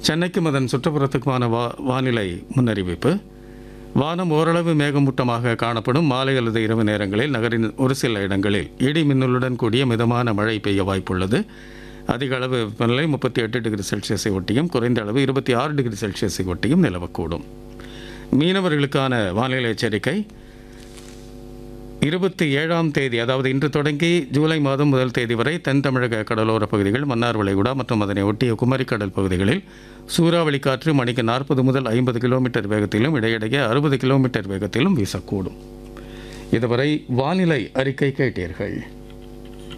சென்னைக்கும் அதன் சுற்றுப்புறத்துக்குமான வா வானிலை முன்னறிவிப்பு வானம் ஓரளவு மேகமூட்டமாக காணப்படும் மாலை அல்லது இரவு நேரங்களில் நகரின் ஒரு சில இடங்களில் இடி மின்னலுடன் கூடிய மிதமான மழை பெய்ய வாய்ப்புள்ளது அதிக அளவு வெப்பநிலை முப்பத்தி எட்டு டிகிரி செல்சியஸை ஒட்டியும் குறைந்த அளவு இருபத்தி ஆறு டிகிரி செல்சியஸை ஒட்டியும் நிலவக்கூடும் மீனவர்களுக்கான வானிலை எச்சரிக்கை இருபத்தி ஏழாம் தேதி அதாவது இன்று தொடங்கி ஜூலை மாதம் முதல் தேதி வரை தென் தமிழக கடலோர பகுதிகள் மன்னார் வளைகுடா மற்றும் அதனை ஒட்டிய குமரிக்கடல் பகுதிகளில் சூறாவளி காற்று மணிக்கு நாற்பது முதல் ஐம்பது கிலோமீட்டர் வேகத்திலும் இடையிடையே அறுபது கிலோமீட்டர் வேகத்திலும் வீசக்கூடும் இதுவரை வானிலை அறிக்கை கேட்டீர்கள்